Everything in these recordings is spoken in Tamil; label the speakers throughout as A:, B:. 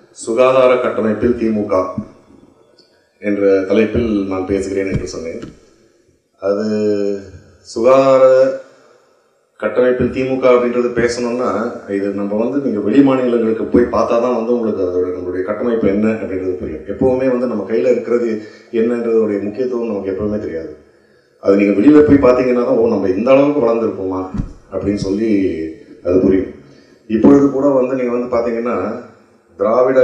A: சுகாதார கட்டமைப்பில் திமுக என்ற தலைப்பில் நான் பேசுகிறேன் என்று சொன்னேன் அது சுகாதார கட்டமைப்பில் திமுக அப்படின்றது பேசணும்னா இது நம்ம வந்து நீங்கள் வெளி மாநிலங்களுக்கு போய் பார்த்தா தான் வந்து உங்களுக்கு அதோட நம்மளுடைய கட்டமைப்பு என்ன அப்படின்றது புரியும் எப்போவுமே வந்து நம்ம கையில் இருக்கிறது என்னன்றதோடைய முக்கியத்துவம் நமக்கு எப்பவுமே தெரியாது அது நீங்கள் வெளியில் போய் பார்த்தீங்கன்னா தான் ஓ நம்ம இந்த அளவுக்கு வளர்ந்துருப்போமா அப்படின்னு சொல்லி அது புரியும் இப்பொழுது கூட வந்து நீங்கள் வந்து பார்த்தீங்கன்னா திராவிட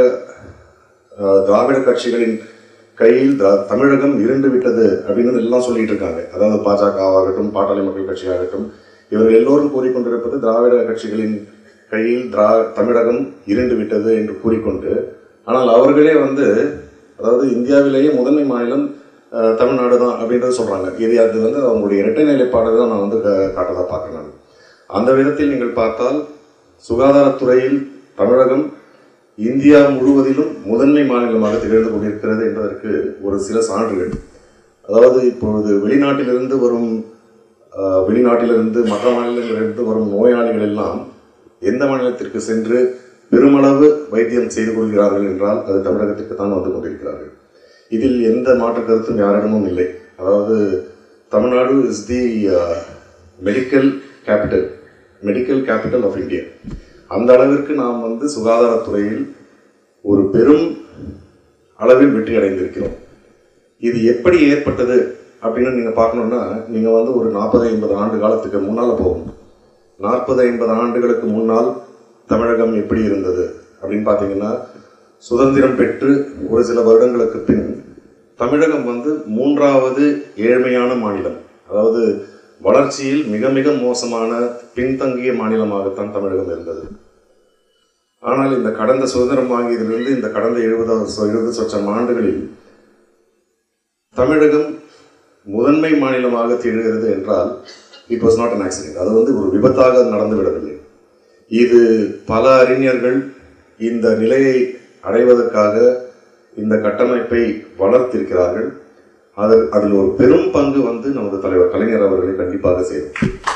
A: அஹ், திராவிட கட்சிகளின் கையில் திரா- தமிழகம் இருண்டு விட்டது அப்படின்னு எல்லாம் சொல்லிட்டு இருக்காங்க அதாவது பாஜக ஆகட்டும் பாட்டாளி மக்கள் கட்சி ஆகட்டும் இவர்கள் எல்லோரும் கூறிக்கொண்டிருப்பது திராவிட கட்சிகளின் கையில் திரா தமிழகம் இருண்டு விட்டது என்று கூறிக்கொண்டு ஆனால் அவர்களே வந்து அதாவது இந்தியாவிலேயே முதன்மை மாநிலம் அஹ், தமிழ்நாடு தான் அப்படின்றது சொல்றாங்க இது அது வந்து அவங்களுடைய இரட்டை நிலைப்பாடு தான் நான் வந்து கா- காட்டதா பார்க்கிறேன் நான். அந்த விதத்தில் நீங்கள் பார்த்தால் சுகாதாரத்துறையில் தமிழகம் இந்தியா முழுவதிலும் முதன்மை மாநிலமாக திகழ்ந்து கொண்டிருக்கிறது என்பதற்கு ஒரு சில சான்றுகள் அதாவது இப்பொழுது வெளிநாட்டிலிருந்து வரும் அஹ், வெளிநாட்டிலிருந்து மற்ற மாநிலங்களிலிருந்து வரும் நோயாளிகள் எல்லாம் எந்த மாநிலத்திற்கு சென்று பெருமளவு வைத்தியம் செய்து கொள்கிறார்கள் என்றால் அது தமிழகத்திற்கு தான் வந்து கொண்டிருக்கிறார்கள் இதில் எந்த மாற்று கருத்தும் யாரிடமும் இல்லை அதாவது Tamil Nadu is the medical capital medical capital of India அந்த அளவிற்கு நாம் வந்து சுகாதாரத்துறையில் ஒரு பெரும் அளவில் வெற்றி அடைந்திருக்கிறோம் இது எப்படி ஏற்பட்டது அப்படின்னு நீங்கள் பார்க்கணுன்னா நீங்கள் வந்து ஒரு நாற்பது ஐம்பது ஆண்டு காலத்துக்கு முன்னால் போகணும் நாற்பது ஐம்பது ஆண்டுகளுக்கு முன்னால் தமிழகம் எப்படி இருந்தது அப்படின்னு பார்த்தீங்கன்னா சுதந்திரம் பெற்று ஒரு சில வருடங்களுக்கு பின் தமிழகம் வந்து மூன்றாவது ஏழ்மையான மாநிலம் அதாவது வளர்ச்சியில் மிக மிக மோசமான பின்தங்கிய மாநிலமாகத்தான் தமிழகம் இருந்தது ஆனால் இந்த கடந்த சுதந்திரம் வாங்கியதிலிருந்து இந்த கடந்த எழுபது எழுபது சொச்சம் ஆண்டுகளில் தமிழகம் முதன்மை மாநிலமாக திகழ்கிறது என்றால் it was not an accident அது வந்து ஒரு விபத்தாக நடந்து விடவில்லை இது பல அறிஞர்கள் இந்த நிலையை அடைவதற்காக இந்த கட்டமைப்பை வளர்த்திருக்கிறார்கள் அது அதில் ஒரு பெரும் பங்கு வந்து நமது தலைவர் கலைஞர் அவர்களை கண்டிப்பாக சேரும்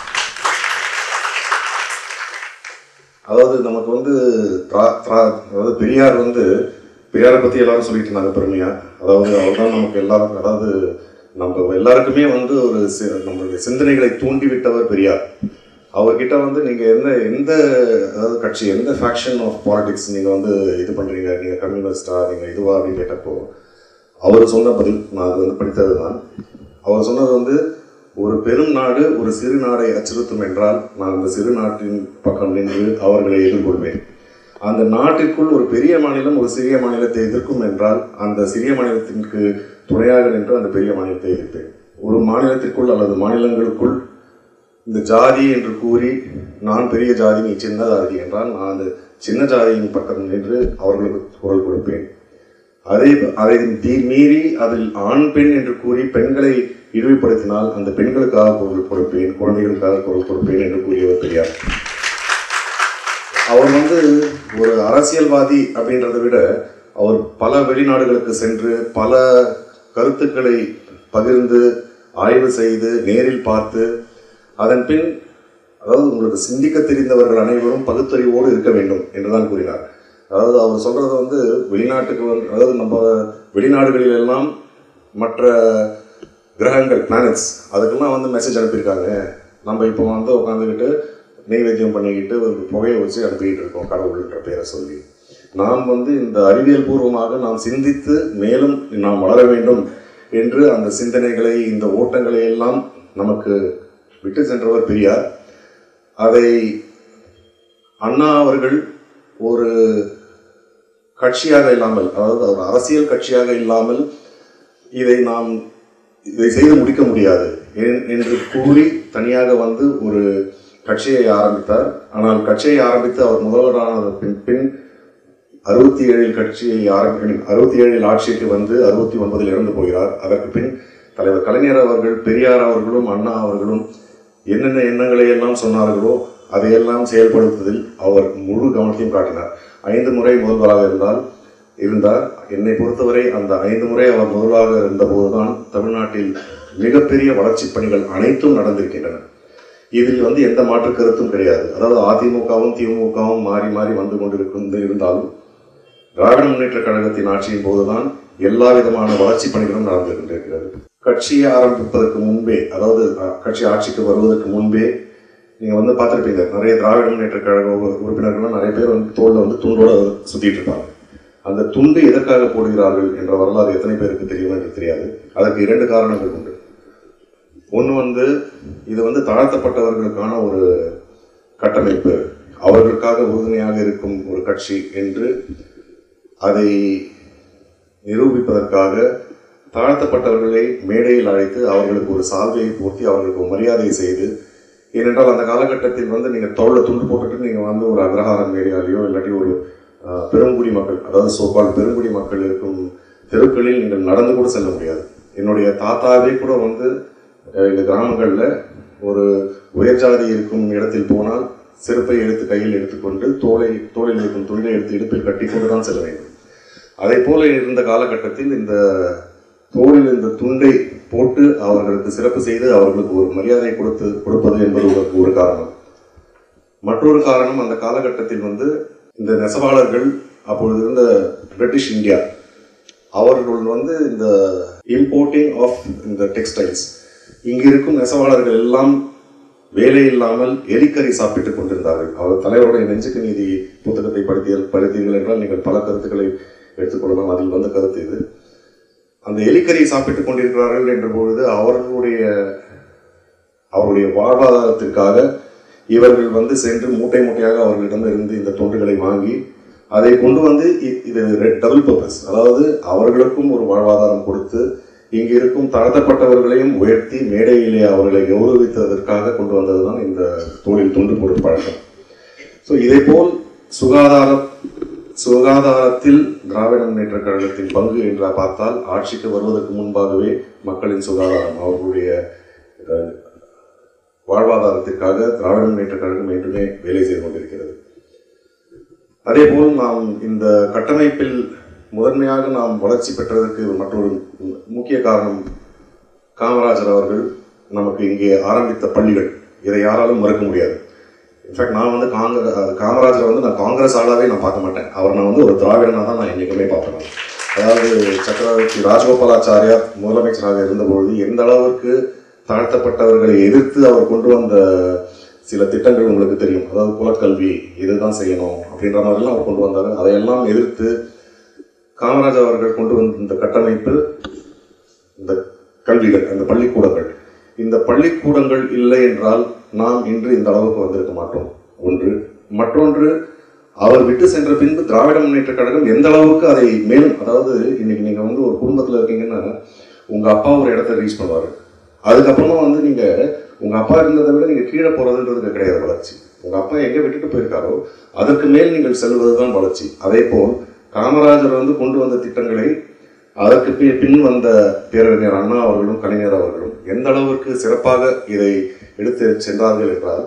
A: அதாவது நமக்கு வந்து திரா- திரா- அதாவது பெரியார் வந்து பெரியாரை பற்றி எல்லாரும் சொல்லிட்டு இருந்தாங்க பெருமையா அதாவது அவர் தான் நமக்கு எல்லாரும் அதாவது நம்ம எல்லாருக்குமே வந்து ஒரு சி- நம்மளுடைய சிந்தனைகளை தூண்டிவிட்டவர் பெரியார் அவர்கிட்ட வந்து நீங்கள் எந்த எந்த அதாவது கட்சி எந்த ஃபேக்ஷன் ஆஃப் பாலிடிக்ஸ் நீங்கள் வந்து இது பண்ணுறீங்க நீங்கள் கம்யூனிஸ்டா நீங்கள் இதுவா அப்படின்னு கேட்டப்போ அவர் சொன்ன பதில் நான் அது வந்து படித்தது தான் அவர் சொன்னது வந்து ஒரு பெரும் நாடு ஒரு சிறு நாடை அச்சுறுத்தும் என்றால் நான் அந்த சிறு நாட்டின் பக்கம் நின்று அவர்களை எதிர்கொள்வேன் அந்த நாட்டிற்குள் ஒரு பெரிய மாநிலம் ஒரு சிறிய மாநிலத்தை எதிர்க்கும் என்றால் அந்த சிறிய மாநிலத்திற்கு துணையாக நின்று அந்த பெரிய மாநிலத்தை எதிர்ப்பேன் ஒரு மாநிலத்திற்குள் அல்லது மாநிலங்களுக்குள் இந்த ஜாதி என்று கூறி நான் பெரிய ஜாதி நீ சின்ன ஜாதி என்றால் நான் அந்த சின்ன ஜாதியின் பக்கம் நின்று அவர்களுக்கு குரல் கொடுப்பேன் அதை அதை தீ- மீறி அதில் ஆண் பெண் என்று கூறி பெண்களை இழிவுபடுத்தினால் அந்த பெண்களுக்காக குரல் கொடுப்பேன் குழந்தைகளுக்காக குரல் கொடுப்பேன் என்று கூறியவர் பெரியார் அவர் வந்து ஒரு அரசியல்வாதி அப்படின்றத விட அவர் பல வெளிநாடுகளுக்கு சென்று பல கருத்துக்களை பகிர்ந்து ஆய்வு செய்து நேரில் பார்த்து அதன் பின் அதாவது உங்களுக்கு சிந்திக்க தெரிந்தவர்கள் அனைவரும் பகுத்தறிவோடு இருக்க வேண்டும் என்றுதான் கூறினார் அதாவது அவர் சொல்றது வந்து வெளிநாட்டுக்கு வந்து அதாவது நம்ம வெளிநாடுகளில் எல்லாம் மற்ற கிரகங்கள் பிளானட்ஸ் அதுக்கெல்லாம் வந்து மெசேஜ் அனுப்பியிருக்காங்க நம்ம இப்போ வந்து உட்காந்துக்கிட்டு நெய்வேத்தியம் பண்ணிக்கிட்டு ஒரு புகையை வச்சு அனுப்பிக்கிட்டு இருக்கோம் கடவுள்ன்ற பேரை சொல்லி நாம் வந்து இந்த அறிவியல் பூர்வமாக நாம் சிந்தித்து மேலும் நாம் வளர வேண்டும் என்று அந்த சிந்தனைகளை இந்த ஓட்டங்களை எல்லாம் நமக்கு விட்டு சென்றவர் பெரியார் அதை அண்ணா அவர்கள் ஒரு கட்சியாக இல்லாமல் அதாவது ஒரு அரசியல் கட்சியாக இல்லாமல் இதை நாம் இதை செய்து முடிக்க முடியாது ஏன் என்று கூறி தனியாக வந்து ஒரு கட்சியை ஆரம்பித்தார் ஆனால் கட்சியை ஆரம்பித்து அவர் முதல்வரான பின் பின் அறுபத்தி ஏழில் கட்சியை ஆரம்பி அறுபத்தி ஏழில் ஆட்சிக்கு வந்து அறுபத்தி ஒன்பதில் இறந்து போகிறார் அதற்கு பின் தலைவர் கலைஞர் அவர்கள் பெரியார் அவர்களும் அண்ணா அவர்களும் என்னென்ன எண்ணங்களை எல்லாம் சொன்னார்களோ அதையெல்லாம் செயல்படுத்துவதில் அவர் முழு கவனத்தையும் காட்டினார் ஐந்து முறை முதல்வராக இருந்தால் இருந்தார் என்னை பொறுத்தவரை அந்த ஐந்து முறை அவர் முதல்வராக இருந்தபோதுதான் தமிழ்நாட்டில் மிகப்பெரிய வளர்ச்சிப் பணிகள் அனைத்தும் நடந்திருக்கின்றன இதில் வந்து எந்த மாற்று கருத்தும் கிடையாது அதாவது அதிமுகவும் திமுகவும் மாறி மாறி வந்து கொண்டிருக்கும் இருந்தாலும் திராவிட முன்னேற்ற கழகத்தின் ஆட்சியின் போதுதான் எல்லா விதமான வளர்ச்சி பணிகளும் நடந்து கொண்டிருக்கிறது கட்சியை ஆரம்பிப்பதற்கு முன்பே அதாவது அஹ், கட்சி ஆட்சிக்கு வருவதற்கு முன்பே நீங்க வந்து பார்த்திருப்பீங்க நிறைய திராவிட முன்னேற்ற கழக உறு- உறுப்பினர்கள்லாம் நிறைய பேர் வந்து தோல்ல வந்து துண்டோட சுத்திட்டு இருப்பாங்க அந்த துண்டு எதற்காக போடுகிறார்கள் என்ற வரலாறு எத்தனை பேருக்கு தெரியும் என்று தெரியாது அதற்கு இரண்டு காரணங்கள் உண்டு ஒன்று வந்து இது வந்து தாழ்த்தப்பட்டவர்களுக்கான ஒரு கட்டமைப்பு அவர்களுக்காக உறுதுணையாக இருக்கும் ஒரு கட்சி என்று அதை நிரூபிப்பதற்காக தாழ்த்தப்பட்டவர்களை மேடையில் அழைத்து அவர்களுக்கு ஒரு சால்வையை போர்த்தி அவர்களுக்கு ஒரு மரியாதை செய்து ஏனென்றால் அந்த காலகட்டத்தில் வந்து நீங்கள் தோளில் துண்டு போட்டுட்டு நீங்கள் வந்து ஒரு அக்ரஹாரம் ஏரியாலேயோ இல்லாட்டி ஒரு அஹ், பெருங்குடி மக்கள் அதாவது சோபால் பெருங்குடி மக்கள் இருக்கும் தெருக்களில் நீங்கள் நடந்து கூட செல்ல முடியாது என்னுடைய தாத்தாவே கூட வந்து அஹ், இந்த கிராமங்களில் ஒரு உயர் ஜாதி இருக்கும் இடத்தில் போனால் செருப்பை எடுத்து கையில் எடுத்துக்கொண்டு தோலை தோளில் இருக்கும் துண்டை எடுத்து இடுப்பில் கட்டி கொண்டு தான் செல்ல வேண்டும் அதே போல இருந்த காலகட்டத்தில் இந்த தோளில் இந்த துண்டை போட்டு அவர்களுக்கு சிறப்பு செய்து அவர்களுக்கு ஒரு மரியாதை கொடுத்து கொடுப்பது என்பது ஒரு- ஒரு காரணம் மற்றொரு காரணம் அந்த காலகட்டத்தில் வந்து இந்த நெசவாளர்கள் அப்பொழுது இருந்த பிரிட்டிஷ் இந்தியா அவர்கள் வந்து இந்த இம்போர்ட்டிங் ஆஃப் இந்த டெக்ஸ்டைல்ஸ் இங்கு இருக்கும் நெசவாளர்கள் எல்லாம் வேலை இல்லாமல் எலிக்கறி சாப்பிட்டுக் கொண்டிருந்தார்கள் அவர் தலைவருடைய நெஞ்சுக்கு நீதி புத்தகத்தை படித்தீர்கள் படித்தீர்கள் என்றால் நீங்கள் பல கருத்துக்களை எடுத்துக்கொள்ளலாம் அதில் வந்த கருத்து இது அந்த எலிக்கறி சாப்பிட்டுக் கொண்டிருக்கிறார்கள் என்ற பொழுது அவர்களுடைய அவருடைய வாழ்வாதாரத்திற்காக இவர்கள் வந்து சென்று மூட்டை மூட்டையாக அவர்களிடமிருந்து இந்த தொண்டுகளை வாங்கி அதை கொண்டு வந்து இ- இது டபுள் பர்பஸ் அதாவது அவர்களுக்கும் ஒரு வாழ்வாதாரம் கொடுத்து இங்கு இருக்கும் தாழ்த்தப்பட்டவர்களையும் உயர்த்தி மேடையிலே அவர்களை கௌரவித்ததற்காக கொண்டு வந்ததுதான் இந்த தொழில் துண்டு போடும் பழக்கம் ஸோ இதேபோல் சுகாதார சுகாதாரத்தில் திராவிட முன்னேற்ற கழகத்தின் பங்கு என்று பார்த்தால் ஆட்சிக்கு வருவதற்கு முன்பாகவே மக்களின் சுகாதாரம் அவர்களுடைய அஹ், வாழ்வாதாரத்திற்காக திராவிட முன்னேற்ற கழகம் என்றுமே வேலை செய்து கொண்டிருக்கிறது அதேபோல் நாம் இந்த கட்டமைப்பில் முதன்மையாக நாம் வளர்ச்சி பெற்றதற்கு மற்றொரு முக்கிய காரணம் காமராஜர் அவர்கள் நமக்கு இங்கே ஆரம்பித்த பள்ளிகள் இதை யாராலும் மறுக்க முடியாது இன்ஃபேக்ட் நான் வந்து காங்கிரஸ் காமராஜரை வந்து நான் காங்கிரஸ் ஆளாவே நான் பார்க்க மாட்டேன் அவர் நான் வந்து ஒரு திராவிடனாக தான் நான் என்றைக்குமே பார்ப்பேன் நான். அதாவது சக்கரவர்த்தி ராஜகோபாலாச்சாரியார் முதலமைச்சராக இருந்தபொழுது எந்த அளவிற்கு தாழ்த்தப்பட்டவர்களை எதிர்த்து அவர் கொண்டு வந்த சில திட்டங்கள் உங்களுக்கு தெரியும் அதாவது குலக்கல்வி இதுதான் செய்யணும் அப்படின்ற மாதிரிலாம் அவர் கொண்டு வந்தார் அதையெல்லாம் எதிர்த்து காமராஜர் அவர்கள் கொண்டு வந்த இந்த கட்டமைப்பு இந்த கல்விகள் அந்த பள்ளிக்கூடங்கள் இந்த பள்ளிக்கூடங்கள் இல்லை என்றால் நாம் இன்று இந்த அளவுக்கு வந்திருக்க மாட்டோம் ஒன்று மற்றொன்று அவர் விட்டு சென்ற பின்பு திராவிட முன்னேற்ற கழகம் எந்த அளவுக்கு அதை மேலும் அதாவது இன்னைக்கு நீங்க வந்து ஒரு குடும்பத்துல இருக்கீங்கன்னா உங்க அப்பா ஒரு இடத்த ரீச் பண்ணுவாரு அதுக்கப்புறமா வந்து நீங்க உங்க அப்பா இருந்ததை விட நீங்க கீழே போறதுன்றது கிடையாது வளர்ச்சி உங்க அப்பா எங்க விட்டுட்டு போயிருக்காரோ அதற்கு மேல் நீங்கள் செல்வதுதான் வளர்ச்சி அதே போல் காமராஜர் வந்து கொண்டு வந்த திட்டங்களை அதற்கு பி- பின் வந்த பேரறிஞர் அண்ணா அவர்களும் கலைஞர் அவர்களும் எந்த அளவிற்கு சிறப்பாக இதை எடுத்து சென்றார்கள் என்றால்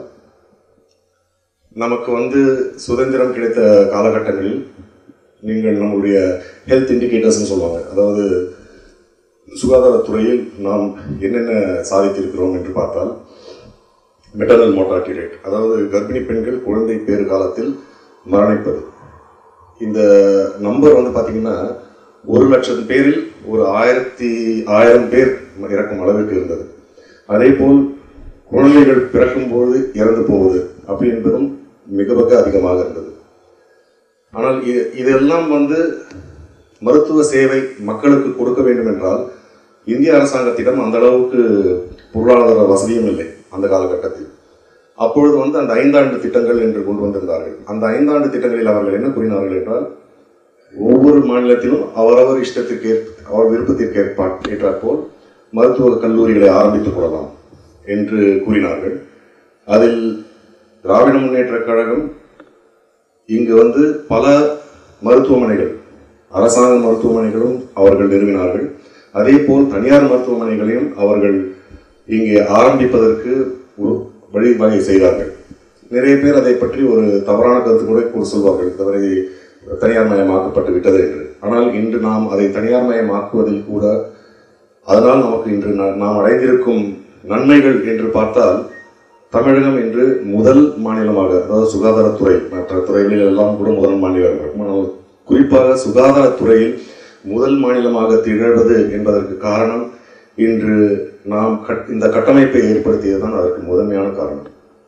A: நமக்கு வந்து சுதந்திரம் கிடைத்த காலகட்டங்களில் நீங்கள் நம்முடைய ஹெல்த் இண்டிகேட்டர்ஸ்னு சொல்லுவாங்க அதாவது சுகாதாரத்துறையில் நாம் என்னென்ன சாதித்திருக்கிறோம் என்று பார்த்தால் மெட்டர்னல் மோட்டாலிட்டி ரேட் அதாவது கர்ப்பிணி பெண்கள் குழந்தை பேறு காலத்தில் மரணிப்பது இந்த நம்பர் வந்து பார்த்தீங்கன்னா ஒரு லட்சம் பேரில் ஒரு ஆயிரத்தி ஆயிரம் பேர் இறக்கும் அளவிற்கு இருந்தது அதே போல் குழந்தைகள் பிறக்கும்போது இறந்து போவது அப்படி என்பதும் மிக மிக அதிகமாக இருந்தது ஆனால் இ- இதெல்லாம் வந்து மருத்துவ சேவை மக்களுக்கு கொடுக்க வேண்டும் என்றால் இந்திய அரசாங்கத்திடம் அந்த அளவுக்கு பொருளாதார வசதியும் இல்லை அந்த காலகட்டத்தில் அப்பொழுது வந்து அந்த ஐந்தாண்டு திட்டங்கள் என்று கொண்டு வந்திருந்தார்கள் அந்த ஐந்தாண்டு திட்டங்களில் அவர்கள் என்ன கூறினார்கள் என்றால் ஒவ்வொரு மாநிலத்திலும் அவரவர் இஷ்டத்திற்கு ஏற்ப அவர் விருப்பத்திற்கு ஏற்பா ஏற்றாற்போல் மருத்துவ கல்லூரிகளை ஆரம்பித்துக் கொள்ளலாம் என்று கூறினார்கள் அதில் திராவிட முன்னேற்ற கழகம் இங்கு வந்து பல மருத்துவமனைகள் அரசாங்க மருத்துவமனைகளும் அவர்கள் நிறுவினார்கள் அதே போல் தனியார் மருத்துவமனைகளையும் அவர்கள் இங்கே ஆரம்பிப்பதற்கு ஒரு வழிவகை செய்தார்கள் நிறைய பேர் அதை பற்றி ஒரு தவறான கருத்து கூட கூற சொல்வார்கள் தவறை தனியார் மயமாக்கப்பட்டு விட்டது என்று ஆனால் இன்று நாம் அதை தனியார் மயமாக்குவதில் கூட அதனால் நமக்கு இன்று நா- நாம் அடைந்திருக்கும் நன்மைகள் என்று பார்த்தால் தமிழகம் இன்று முதல் மாநிலமாக அதாவது சுகாதாரத்துறை மற்ற துறைகளில் எல்லாம் கூட முதல் மாநிலம் குறிப்பாக சுகாதாரத்துறையில் முதல் மாநிலமாக திகழ்வது என்பதற்கு காரணம் இன்று நாம் கட்- இந்த கட்டமைப்பை ஏற்படுத்தியதுதான் அதற்கு முதன்மையான காரணம்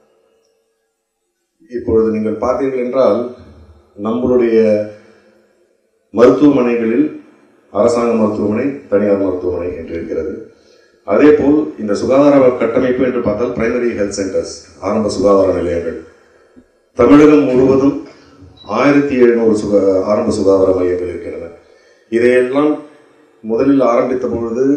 A: இப்பொழுது நீங்கள் பார்த்தீர்கள் என்றால் நம்மளுடைய மருத்துவமனைகளில் அரசாங்க மருத்துவமனை தனியார் மருத்துவமனை என்று இருக்கிறது அதேபோல் இந்த சுகாதார கட்டமைப்பு என்று பார்த்தால் பிரைமரி ஹெல்த் சென்டர்ஸ் ஆரம்ப சுகாதார நிலையங்கள் தமிழகம் முழுவதும் ஆயிரத்தி எழுநூறு சுக ஆரம்ப சுகாதார மையங்கள் இருக்கின்றன இதையெல்லாம் முதலில் ஆரம்பித்த பொழுது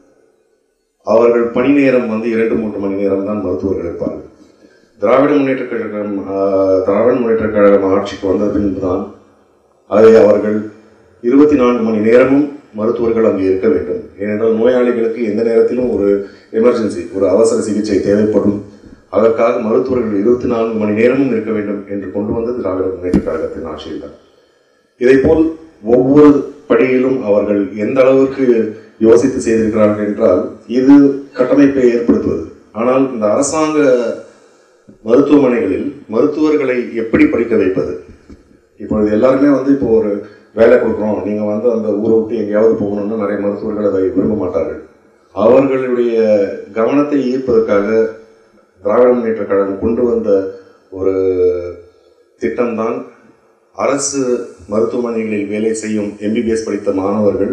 A: அவர்கள் பணி நேரம் வந்து இரண்டு மூன்று மணி நேரம் தான் மருத்துவர்கள் இருப்பார்கள் திராவிட முன்னேற்ற கழகம் ஆஹ், திராவிட முன்னேற்ற கழகம் ஆட்சிக்கு வந்த பின்புதான் அதை அவர்கள் இருபத்தி நான்கு மணி நேரமும் மருத்துவர்கள் அங்கே இருக்க வேண்டும் ஏனென்றால் நோயாளிகளுக்கு எந்த நேரத்திலும் ஒரு எமர்ஜென்சி ஒரு அவசர சிகிச்சை தேவைப்படும் அதற்காக மருத்துவர்கள் இருபத்தி நான்கு மணி நேரமும் இருக்க வேண்டும் என்று கொண்டு வந்தது திராவிட முன்னேற்ற கழகத்தின் ஆட்சியில் இதேபோல் ஒவ்வொரு படியிலும் அவர்கள் எந்த அளவுக்கு யோசித்து செய்திருக்கிறார்கள் என்றால் இது கட்டமைப்பை ஏற்படுத்துவது ஆனால் இந்த அரசாங்க மருத்துவமனைகளில் மருத்துவர்களை எப்படி படிக்க வைப்பது இப்பொழுது எல்லாருமே வந்து இப்போ ஒரு வேலை கொடுக்குறோம் நீங்க வந்து அந்த ஊரை விட்டு எங்கேயாவது போகணும்னா நிறைய மருத்துவர்கள் அதை விரும்ப மாட்டார்கள் அவர்களுடைய கவனத்தை ஈர்ப்பதற்காக திராவிட முன்னேற்ற கழகம் கொண்டு வந்த ஒரு திட்டம்தான் அரசு மருத்துவமனைகளில் வேலை செய்யும் எம்பிபிஎஸ் படித்த மாணவர்கள்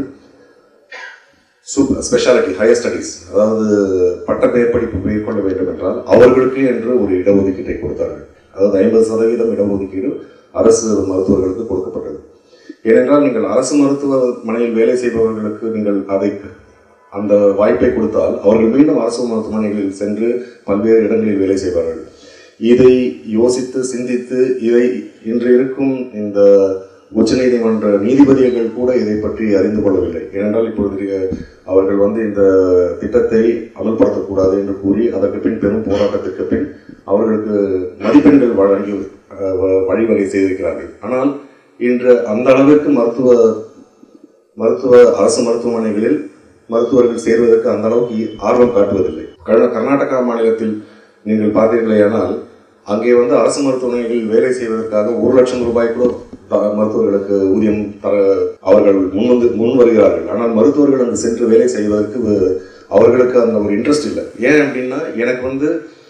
A: சூப்பர் ஸ்பெஷாலிட்டி ஹையர் ஸ்டடீஸ் அதாவது பட்ட மேற்படிப்பு மேற்கொள்ள வேண்டும் என்றால் அவர்களுக்கு என்று ஒரு இடஒதுக்கீட்டை கொடுத்தார்கள் அதாவது ஐம்பது சதவீதம் இடஒதுக்கீடு அரசு மருத்துவர்களுக்கு கொடுக்கப்பட்டது ஏனென்றால் நீங்கள் அரசு மருத்துவமனையில் வேலை செய்பவர்களுக்கு நீங்கள் அதை அந்த வாய்ப்பை கொடுத்தால் அவர்கள் மீண்டும் அரசு மருத்துவமனைகளில் சென்று பல்வேறு இடங்களில் வேலை செய்வார்கள் இதை யோசித்து சிந்தித்து இதை இன்று இருக்கும் இந்த உச்சநீதிமன்ற நீதிபதிகள் கூட இதை பற்றி அறிந்து கொள்ளவில்லை ஏனென்றால் இப்பொழுது அவர்கள் வந்து இந்த திட்டத்தை அமல்படுத்தக்கூடாது என்று கூறி அதற்கு பின் பெரும் போராட்டத்திற்கு பின் அவர்களுக்கு மதிப்பெண்கள் வழங்கி அஹ், வ- வழிவகை செய்திருக்கிறார்கள் ஆனால் இன்று அந்த அளவிற்கு மருத்துவ மருத்துவ அரசு மருத்துவமனைகளில் மருத்துவர்கள் சேர்வதற்கு அந்த அளவுக்கு ஈ- ஆர்வம் காட்டுவதில்லை கர்நா- கர்நாடகா மாநிலத்தில் நீங்கள் பார்த்தீர்களேயானால் அங்கே வந்து அரசு மருத்துவமனைகளில் வேலை செய்வதற்காக ஒரு லட்சம் ரூபாய் கூட த- மருத்துவர்களுக்கு ஊதியம் தர அவர்கள் முன் வந்து முன் வருகிறார்கள் ஆனால் மருத்துவர்கள் அங்கு சென்று வேலை செய்வதற்கு வ- அவர்களுக்கு அந்த ஒரு இன்ட்ரெஸ்ட் இல்லை ஏன் அப்படின்னா எனக்கு வந்து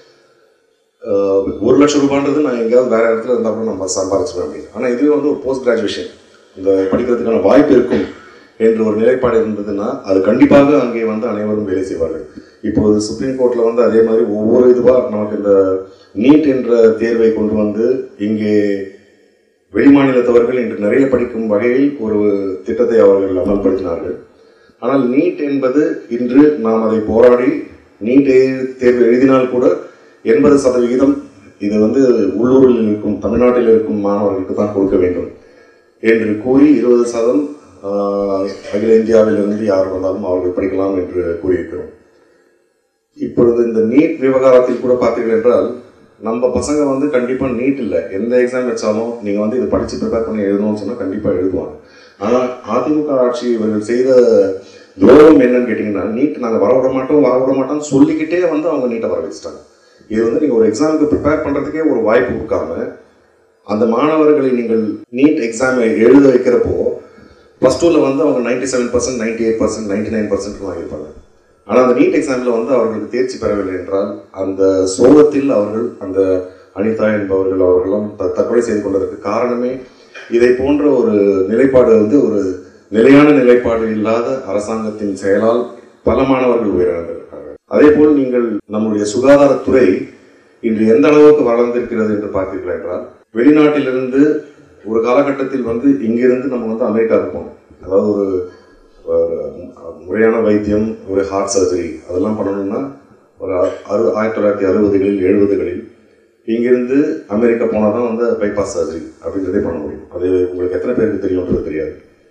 A: ஆஹ், ஒரு லட்சம் ரூபான்றது நான் எங்கேயாவது வேற இடத்துல இருந்தால் கூட நம்ம சம்பாதிச்சிருவேன் அப்படின்னு ஆனால் இதுவே வந்து ஒரு போஸ்ட் கிராஜுவேஷன் இந்த படிக்கிறதுக்கான வாய்ப்பு இருக்கும் என்று ஒரு நிலைப்பாடு இருந்ததுன்னா அது கண்டிப்பாக அங்கே வந்து அனைவரும் வேலை செய்வார்கள் இப்போது சுப்ரீம் கோர்ட்ல வந்து அதே மாதிரி ஒவ்வொரு இதுவா நமக்கு இந்த நீட் என்ற தேர்வை கொண்டு வந்து இங்கே வெளிமாநிலத்தவர்கள் இன்று நிறைய படிக்கும் வகையில் ஒரு திட்டத்தை அவர்கள் அமல்படுத்தினார்கள் ஆனால் நீட் என்பது இன்று நாம் அதை போராடி நீட் தேர்வு எழுதினால் கூட எண்பது சதவிகிதம் இது வந்து உள்ளூரில் இருக்கும் தமிழ்நாட்டில் இருக்கும் மாணவர்களுக்கு தான் கொடுக்க வேண்டும் என்று கூறி இருபது சதம் ஆஹ், அகில இந்தியாவிலிருந்து யார் வந்தாலும் அவர்கள் படிக்கலாம் என்று கூறியிருக்கிறோம் இப்பொழுது இந்த நீட் விவகாரத்தில் கூட பார்த்தீர்கள் என்றால் நம்ம பசங்க வந்து கண்டிப்பா நீட் இல்லை எந்த எக்ஸாம் வச்சாலும் நீங்க வந்து இதை படிச்சு ப்ரிப்பேர் பண்ணி எழுதணும்னு சொன்னா கண்டிப்பா எழுதுவாங்க ஆனா அதிமுக ஆட்சி இவர்கள் செய்த துரோகம் என்னன்னு கேட்டீங்கன்னா நீட் நாங்க வரவிட மாட்டோம் வரவிட மாட்டோம்னு சொல்லிக்கிட்டே வந்து அவங்க நீட்டை வர வச்சுட்டாங்க இது வந்து நீங்க ஒரு எக்ஸாமுக்கு ப்ரிப்பேர் பண்றதுக்கே ஒரு வாய்ப்பு கொடுக்காம அந்த மாணவர்களை நீங்கள் நீட் எக்ஸாமை எழுத வைக்கிறப்போ ப்ளஸ் டூவில் வந்து அவங்க ninety seven percent ninety eight percent ninety nine percent வாங்கியிருப்பாங்க ஆனால் அந்த நீட் எக்ஸாமில் வந்து அவர்களுக்கு தேர்ச்சி பெறவில்லை என்றால் அந்த சோகத்தில் அவர்கள் அந்த அனிதா என்பவர்கள் அவர்களும் த- தற்கொலை செய்து கொண்டதற்கு காரணமே இதை போன்ற ஒரு நிலைப்பாடு வந்து ஒரு நிலையான நிலைப்பாடு இல்லாத அரசாங்கத்தின் செயலால் பல மாணவர்கள் உயிரிழந்திருக்காங்க அதே போல் நீங்கள் நம்முடைய சுகாதாரத்துறை இன்று எந்த அளவுக்கு வளர்ந்திருக்கிறது என்று பார்த்தீர்கள் என்றால் வெளிநாட்டிலிருந்து ஒரு காலகட்டத்தில் வந்து இங்கிருந்து நம்ம வந்து அமெரிக்காவுக்கு போனோம் அதாவது ஒரு ஒரு முறையான வைத்தியம் ஒரு ஹார்ட் சர்ஜரி அதெல்லாம் பண்ணணும்னா ஒரு அறு ஆயிரத்தி தொள்ளாயிரத்தி அறுபதுகளில் எழுபதுகளில் இங்கிருந்து அமெரிக்கா போனால் தான் வந்து பைபாஸ் சர்ஜரி அப்படின்றதே பண்ண முடியும் அது உங்களுக்கு எத்தனை பேருக்கு தெரியும்ன்றது தெரியாது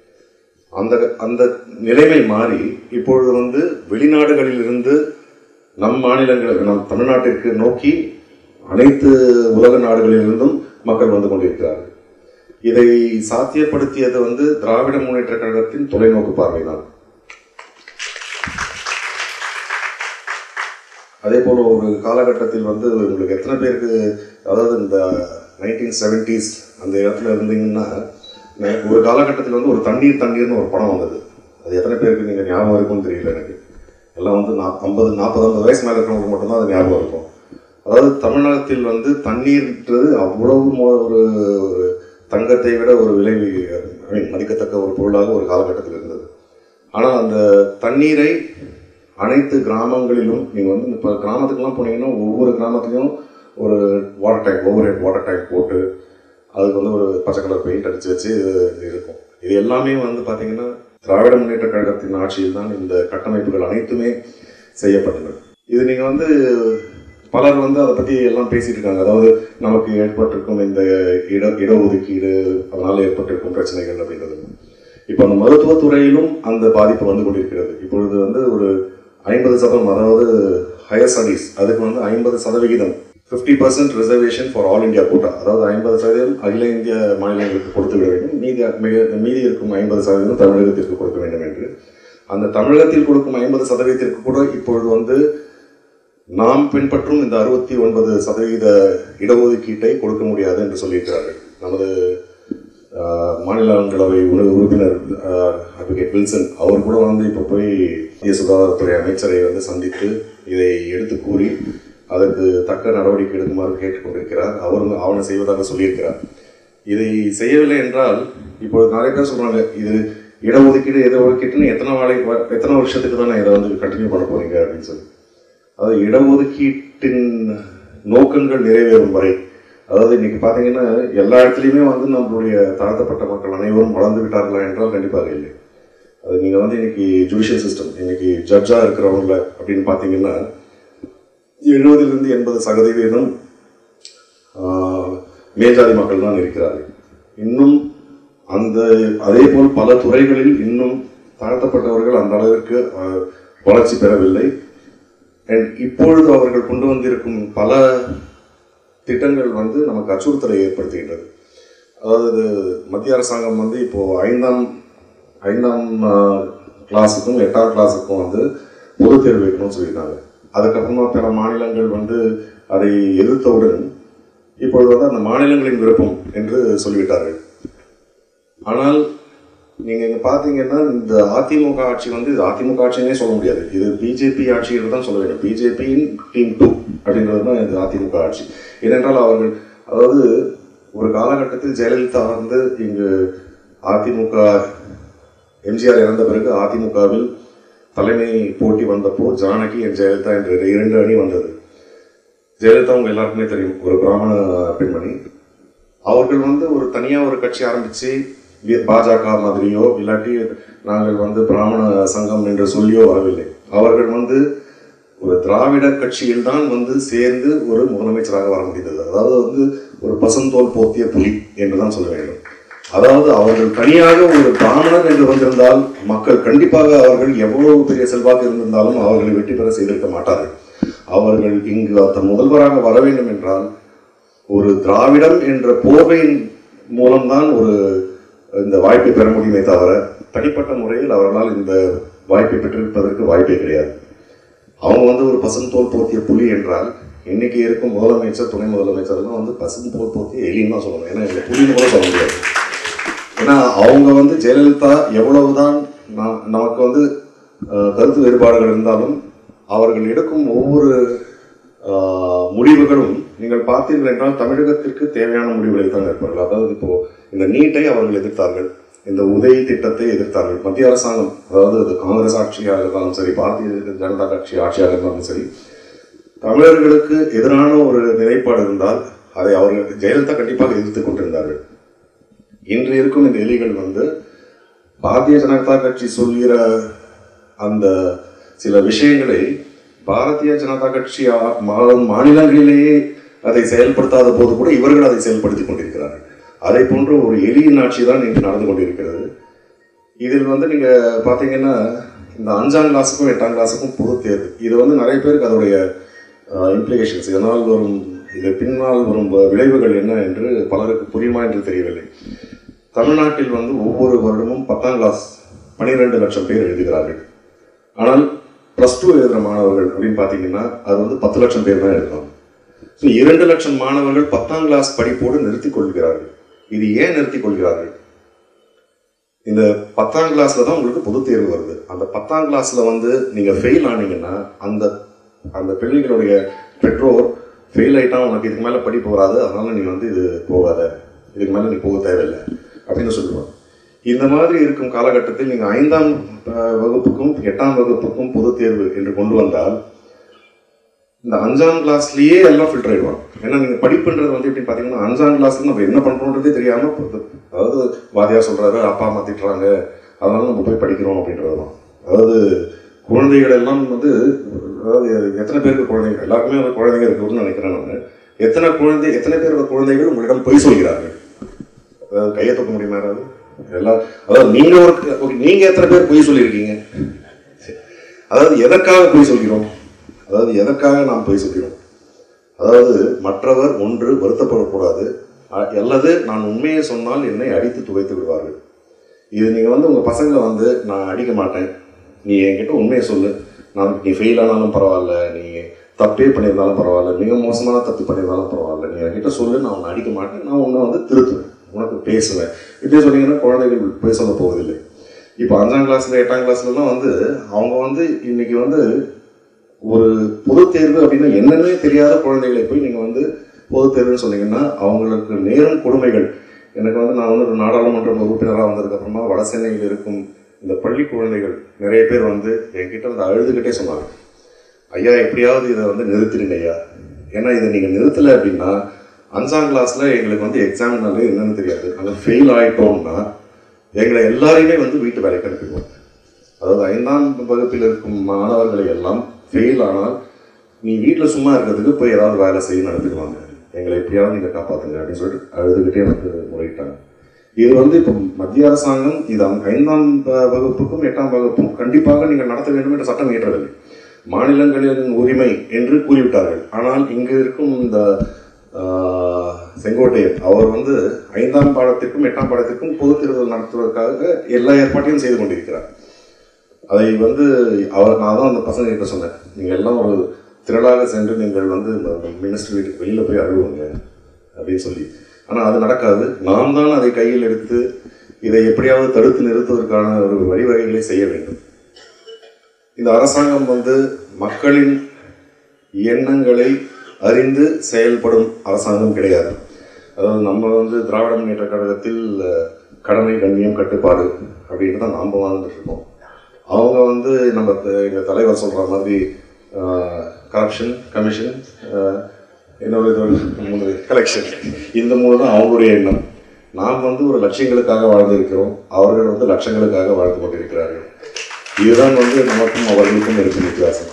A: அந்த அந்த நிலைமை மாறி இப்பொழுது வந்து வெளிநாடுகளில் இருந்து நம் மாநிலங்களுக்கு நம் தமிழ்நாட்டிற்கு நோக்கி அனைத்து உலக நாடுகளிலிருந்தும் மக்கள் வந்து கொண்டிருக்கிறார்கள் இதை சாத்தியப்படுத்தியது வந்து திராவிட முன்னேற்ற கழகத்தின் தொலைநோக்கு பார்வைதான் அதே போல ஒரு காலகட்டத்தில் வந்து உங்களுக்கு எத்தனை பேருக்கு அதாவது இந்த நைன்டீன் செவன்டிஸ் அந்த இடத்துல இருந்தீங்கன்னா நே- ஒரு காலகட்டத்தில் வந்து ஒரு தண்ணீர் தண்ணீர்னு ஒரு படம் வந்தது அது எத்தனை பேருக்கு நீங்கள் ஞாபகம் இருக்கும்னு தெரியல எனக்கு எல்லாம் வந்து நா ஐம்பது நாற்பது ஐம்பது வயசு மேலே இருக்கிறவங்களுக்கு மட்டும்தான் அது ஞாபகம் இருக்கும் அதாவது தமிழகத்தில் வந்து தண்ணீர்ன்றது அவ்வளவு மோ- ஒரு ஒரு தங்கத்தை விட ஒரு விலை I mean, மதிக்கத்தக்க ஒரு பொருளாக ஒரு காலகட்டத்தில் இருந்தது ஆனால் அந்த தண்ணீரை அனைத்து கிராமங்களிலும் நீங்கள் வந்து இப்போ கிராமத்துக்குலாம் போனீங்கன்னா ஒவ்வொரு கிராமத்துலையும் ஒரு water tank over head water tank போட்டு அதுக்கு வந்து ஒரு பச்சை கலர் பெயிண்ட் அடிச்சு வச்சு இது இருக்கும் இது எல்லாமே வந்து பார்த்தீங்கன்னா திராவிட முன்னேற்ற கழகத்தின் ஆட்சியில் தான் இந்த கட்டமைப்புகள் அனைத்துமே செய்யப்பட்டன இது நீங்கள் வந்து பலர் வந்து அதை பற்றி எல்லாம் பேசிட்டு இருக்காங்க அதாவது நமக்கு ஏற்பட்டிருக்கும் இந்த இட இடஒதுக்கீடு அதனால் ஏற்பட்டிருக்கும் பிரச்சனைகள் அப்படின்றது இப்போ அந்த மருத்துவத்துறையிலும் அந்த பாதிப்பு வந்து கொண்டிருக்கிறது இப்பொழுது வந்து ஒரு ஐம்பது சதவீதம் அதாவது ஹையர் ஸ்டடீஸ் அதுக்கு வந்து ஐம்பது சதவிகிதம் fifty percent reservation for all India quota அதாவது ஐம்பது சதவீதம் அகில இந்திய மாநிலங்களுக்கு கொடுத்து விட வேண்டும் மீதி மிக- மீதி இருக்கும் ஐம்பது சதவீதம் தமிழகத்திற்கு கொடுக்க வேண்டும் என்று அந்த தமிழகத்தில் கொடுக்கும் ஐம்பது சதவீதத்திற்கு கூட இப்பொழுது வந்து நாம் பின்பற்றும் இந்த அறுபத்தி ஒன்பது சதவீத இடஒதுக்கீட்டை கொடுக்க முடியாது என்று சொல்லியிருக்கிறார்கள் நமது ஆஹ், மாநிலங்களவை உறு- உறுப்பினர் அட்வொகேட் வில்சன் அவர் கூட வந்து இப்போ போய் இந்திய சுகாதாரத்துறை அமைச்சரை வந்து சந்தித்து இதை எடுத்து கூறி அதற்கு தக்க நடவடிக்கை எடுக்குமாறு கேட்டுக்கொண்டிருக்கிறார் அவரும் ஆவண செய்வதாக சொல்லியிருக்கிறார் இதை செய்யவில்லை என்றால் இப்பொழுது நிறைய பேர் சொல்றாங்க இது இடஒதுக்கீடு இடஒதுக்கீட்டுன்னு எத்தனை நாளை எத்தனை வருஷத்துக்கு தான் இதை வந்து கண்டினியூ பண்ண போறீங்க அப்படின்னு சொல்லி அதாவது இடஒதுக்கீட்டின் நோக்கங்கள் நிறைவேறும் வரை அதாவது இன்னைக்கு பார்த்தீங்கன்னா எல்லா இடத்துலையுமே வந்து நம்மளுடைய தாழ்த்தப்பட்ட மக்கள் அனைவரும் வளர்ந்து விட்டார்களா என்றால் கண்டிப்பாக இல்லை அது நீங்கள் வந்து இன்னைக்கு ஜுடிஷியல் சிஸ்டம் இன்னைக்கு ஜட்ஜாக இருக்கிறவங்கள அப்படின்னு பார்த்தீங்கன்னா எழுபதிலிருந்து எண்பது சதவீதம் ஆஹ், மேல்ஜாதி மக்கள் தான் இருக்கிறார்கள் இன்னும் அந்த அதே போல் பல துறைகளில் இன்னும் தாழ்த்தப்பட்டவர்கள் அந்த அளவிற்கு ஆஹ், வளர்ச்சி பெறவில்லை அண்ட் இப்பொழுது அவர்கள் கொண்டு வந்திருக்கும் பல திட்டங்கள் வந்து நமக்கு அச்சுறுத்தலை ஏற்படுத்துகின்றது அதாவது மத்திய அரசாங்கம் வந்து இப்போ ஐந்தாம் ஐந்தாம் கிளாஸுக்கும் எட்டாம் கிளாஸுக்கும் வந்து பொது தேர்வு வைக்கணும்னு சொல்லியிருக்காங்க அதுக்கப்புறமா பிற மாநிலங்கள் வந்து அதை எதிர்த்தவுடன் இப்பொழுது வந்து அந்த மாநிலங்களின் விருப்பம் என்று சொல்லிவிட்டார்கள் ஆனால் நீங்க இங்க பாத்தீங்கன்னா இந்த அதிமுக ஆட்சி வந்து இது அதிமுக ஆட்சினே சொல்ல முடியாது இது பிஜேபி ஆட்சி என்று தான் சொல்ல வேண்டும் பிஜேபியின் டீம் டூ அப்படின்றது தான் இது அதிமுக ஆட்சி ஏனென்றால் அவர்கள் அதாவது ஒரு காலகட்டத்தில் ஜெயலலிதா வந்து இங்கு அதிமுக எம்ஜிஆர் இறந்த பிறகு அதிமுகவில் தலைமை போட்டி வந்தப்போ ஜானகி என் ஜெயலலிதா என்ற இரண்டு அணி வந்தது ஜெயலலிதா உங்க எல்லாருக்குமே தெரியும் ஒரு பிராமண பெண்மணி அவர்கள் வந்து ஒரு தனியா ஒரு கட்சி ஆரம்பிச்சு வி- பாஜக மாதிரியோ இல்லாட்டி நாங்கள் வந்து பிராமண சங்கம் என்று சொல்லியோ வரவில்லை அவர்கள் வந்து ஒரு திராவிட கட்சியில் தான் வந்து சேர்ந்து ஒரு முதலமைச்சராக வர முடிந்தது அதாவது வந்து ஒரு பசுந்தோல் போத்திய புலி என்று தான் சொல்ல வேண்டும் அதாவது அவர்கள் தனியாக ஒரு பிராமணர் என்று வந்திருந்தால் மக்கள் கண்டிப்பாக அவர்கள் எவ்வளவு பெரிய செல்வாக்கு இருந்திருந்தாலும் அவர்களை வெற்றி பெற செய்திருக்க மாட்டார்கள் அவர்கள் இங்கு அந்த முதல்வராக வர வேண்டும் என்றால் ஒரு திராவிடம் என்ற போர்வையின் மூலம்தான் ஒரு இந்த வாய்ப்பை பெற முடியுமே தவிர தனிப்பட்ட முறையில் அவர்களால் இந்த வாய்ப்பை பெற்றிருப்பதற்கு வாய்ப்பே கிடையாது அவங்க வந்து ஒரு பசும் தோல் போர்த்திய புலி என்றால் இன்னைக்கு இருக்கும் முதலமைச்சர் துணை முதலமைச்சர்லாம் வந்து பசும் தோல் போர்த்திய எலின்னு தான் சொல்லணும் ஏன்னா இதில் புலின்னு கூட சொல்ல முடியாது ஏன்னா அவங்க வந்து ஜெயலலிதா எவ்வளவுதான் நா- நமக்கு வந்து அஹ், கருத்து வேறுபாடுகள் இருந்தாலும் அவர்கள் எடுக்கும் ஒவ்வொரு ஆஹ், முடிவுகளும் நீங்கள் பார்த்தீர்கள் என்றால் தமிழகத்திற்கு தேவையான முடிவுகளை தான் எடுப்பார்கள் அதாவது இப்போ இந்த நீட்டை அவர்கள் எதிர்த்தார்கள் இந்த உதவி திட்டத்தை எதிர்த்தார்கள் மத்திய அரசாங்கம் அதாவது இது காங்கிரஸ் ஆட்சியாக இருந்தாலும் சரி பாரதிய ஜனதா கட்சி ஆட்சியாக இருந்தாலும் சரி தமிழர்களுக்கு எதிரான ஒரு நிலைப்பாடு இருந்தால் அதை அவர்கள் ஜெயலலிதா கண்டிப்பாக எதிர்த்து கொண்டிருந்தார்கள் இன்று இருக்கும் இந்த எலிகள் வந்து பாரதிய ஜனதா கட்சி சொல்கிற அந்த சில விஷயங்களை பாரதிய ஜனதா கட்சி ஆ- மா- மாநிலங்களிலேயே அதை செயல்படுத்தாத போது கூட இவர்கள் அதை செயல்படுத்திக் கொண்டிருக்கிறார்கள் அதை போன்ற ஒரு எளியின் ஆட்சி தான் இன்று நடந்து கொண்டிருக்கிறது இதில் வந்து நீங்க பாத்தீங்கன்னா இந்த அஞ்சாம் கிளாஸுக்கும் எட்டாம் கிளாஸுக்கும் பொது தேர்வு இது வந்து நிறைய பேருக்கு அதோடைய இம்ப்ளிகேஷன்ஸ் இதனால் வரும் இது பின்னால் வரும் வ- விளைவுகள் என்ன என்று பலருக்கு புரியுமா என்று தெரியவில்லை தமிழ்நாட்டில் வந்து ஒவ்வொரு வருடமும் பத்தாம் கிளாஸ் பன்னிரெண்டு லட்சம் பேர் எழுதுகிறார்கள் ஆனால் ப்ளஸ் டூ எழுதுகிற மாணவர்கள் அப்படின்னு பார்த்தீங்கன்னா அது வந்து பத்து லட்சம் பேர் தான் எழுதுறாங்க ஸோ இரண்டு லட்சம் மாணவர்கள் பத்தாம் கிளாஸ் படிப்போடு நிறுத்திக் கொள்கிறார்கள் இது ஏன் நிறுத்திக் கொள்கிறார்கள் இந்த பத்தாம் கிளாஸ்ல தான் உங்களுக்கு பொதுத் தேர்வு வருது அந்த பத்தாம் கிளாஸ்ல வந்து நீங்க ஃபெயில் ஆனீங்கன்னா அந்த அந்த பிள்ளைகளுடைய பெற்றோர் ஃபெயில் ஆயிட்டா உனக்கு இதுக்கு மேல படிப்பு வராது அதனால நீ வந்து இது போகாத இதுக்கு மேல நீ போக தேவையில்லை அப்படின்னு சொல்லுவாங்க இந்த மாதிரி இருக்கும் காலகட்டத்தில் நீங்க ஐந்தாம் அஹ், வகுப்புக்கும் எட்டாம் வகுப்புக்கும் பொதுத் தேர்வு என்று கொண்டு வந்தால் இந்த அஞ்சாம் கிளாஸ்லயே எல்லாம் ஃபில்டர் ஆயிடுவாங்க ஏன்னா நீங்க படிப்புன்றது வந்து எப்படி பாத்தீங்கன்னா அஞ்சாம் கிளாஸ்ல நம்ம என்ன பண்றோன்றதே தெரியாம போகுது. அதாவது வாத்தியார் சொல்றாரு அப்பா அம்மா திட்டுறாங்க அதனால நம்ம போய் படிக்கிறோம் அப்படின்றது தான் அதாவது குழந்தைகள் எல்லாம் வந்து அதாவது எத்தனை பேருக்கு குழந்தைகள் எல்லாருக்குமே வந்து குழந்தைங்க இருக்குன்னு நினைக்கிறேன் நான் எத்தனை குழந்தை எத்தனை பேரோட குழந்தைகள் உங்களிடம் பொய் சொல்கிறார்கள் அதாவது கையை தூக்க முடியுமா யாராவது எல்லாம் அதாவது நீங்க ஒரு okay, நீங்க எத்தனை பேர் பொய் சொல்லியிருக்கீங்க அதாவது எதற்காக பொய் சொல்கிறோம் அதாவது எதற்காக நாம் பொய் சொல்கிறோம் அதாவது மற்றவர் ஒன்று வருத்தப்படக்கூடாது அ- அல்லது நான் உண்மையை சொன்னால் என்னை அடித்து துவைத்து விடுவார்கள் இது நீங்கள் வந்து உங்கள் பசங்களை வந்து நான் அடிக்க மாட்டேன் நீ என்கிட்ட உண்மையை சொல்லு நான் நீ ஃபெயில் ஆனாலும் பரவாயில்ல நீ தப்பே பண்ணியிருந்தாலும் பரவாயில்ல மிக மோசமான தப்பு பண்ணியிருந்தாலும் பரவாயில்ல நீ என்கிட்ட சொல்லு நான் உன்னை அடிக்க மாட்டேன் நான் உன்னை வந்து திருத்துவேன் உனக்கு பேசுவேன் இப்படியே சொன்னீங்கன்னா குழந்தைகள் போய் சொல்ல போவதில்லை இப்போ அஞ்சாம் கிளாஸ்ல எட்டாம் கிளாஸ்லலாம் வந்து அவங்க வந்து இன்னைக்கு வந்து ஒரு பொதுத் தேர்வு அப்படின்னா என்னன்னே தெரியாத குழந்தைகளை போய் நீங்கள் வந்து பொதுத் தேர்வுன்னு சொன்னீங்கன்னா அவங்களுக்கு நேரும் கொடுமைகள் எனக்கு வந்து நான் வந்து ஒரு நாடாளுமன்ற உறுப்பினராக வந்ததுக்கப்புறமா வட சென்னையில் இருக்கும் இந்த பள்ளி குழந்தைகள் நிறைய பேர் வந்து என்கிட்ட வந்து அழுதுகிட்டே சொன்னாங்க ஐயா எப்படியாவது இதை வந்து நிறுத்திடுங்க ஐயா ஏன்னா இதை நீங்கள் நிறுத்தலை அப்படின்னா அஞ்சாம் கிளாஸில் எங்களுக்கு வந்து எக்ஸாம்னாலே என்னன்னு தெரியாது நாங்கள் ஃபெயில் ஆயிட்டோம்னா எங்களை எல்லாரையுமே வந்து வீட்டு வேலைக்கு அனுப்பிடுவோம் அதாவது ஐந்தாம் வகுப்பில் இருக்கும் மாணவர்களை எல்லாம் ஃபெயில் ஆனால் நீ வீட்டில் சும்மா இருக்கிறதுக்கு போய் ஏதாவது வேலை செய்ய நடத்திடுவாங்க எங்களை எப்படியாவது நீங்கள் காப்பாற்றுங்க அப்படின்னு சொல்லிட்டு அழுதுகிட்டே வந்து முறையிட்டாங்க இது வந்து இப்போ மத்திய அரசாங்கம் இது அந்த ஐந்தாம் வ- வகுப்புக்கும் எட்டாம் வகுப்பும் கண்டிப்பாக நீங்கள் நடத்த வேண்டும் என்ற சட்டம் இயற்றவில்லை மாநிலங்களின் உரிமை என்று கூறிவிட்டார்கள் ஆனால் இங்கு இருக்கும் இந்த ஆஹ், செங்கோட்டையன் அவர் வந்து ஐந்தாம் பாடத்திற்கும் எட்டாம் பாடத்திற்கும் பொதுத் தேர்தல் நடத்துவதற்காக எல்லா ஏற்பாட்டையும் செய்து கொண்டிருக்கிறார் அதை வந்து அவர் நான் தான் அந்த பசங்க கிட்ட சொன்னேன் நீங்கள் எல்லாம் ஒரு திரளாக சென்று நீங்கள் வந்து இந்த மினிஸ்டர் வீட்டுக்கு வெளியில் போய் அழுவுங்க அப்படின்னு சொல்லி ஆனால் அது நடக்காது நாம் தான் அதை கையில் எடுத்து இதை எப்படியாவது தடுத்து நிறுத்துவதற்கான ஒரு வழிவகைகளை செய்ய வேண்டும் இந்த அரசாங்கம் வந்து மக்களின் எண்ணங்களை அறிந்து செயல்படும் அரசாங்கம் கிடையாது அதாவது நம்ம வந்து திராவிட முன்னேற்ற கழகத்தில் அஹ், கடமை கண்ணியம் கட்டுப்பாடு அப்படின்னு தான் நாம் வாழ்ந்துட்டு இருக்கோம் அவங்க வந்து நம்ம த- எங்க தலைவர் சொல்ற மாதிரி கரப்ஷன் கமிஷன் இன்னொரு இது ஒரு மூணு கலெக்ஷன் இந்த மூணு தான் அவங்களுடைய எண்ணம் நாம் வந்து ஒரு லட்சியங்களுக்காக வாழ்ந்திருக்கிறோம் அவர்கள் வந்து லட்சங்களுக்காக வாழ்ந்து கொண்டிருக்கிறார்கள் இதுதான் வந்து நமக்கும் அவர்களுக்கும் இருக்கும் வித்தியாசம்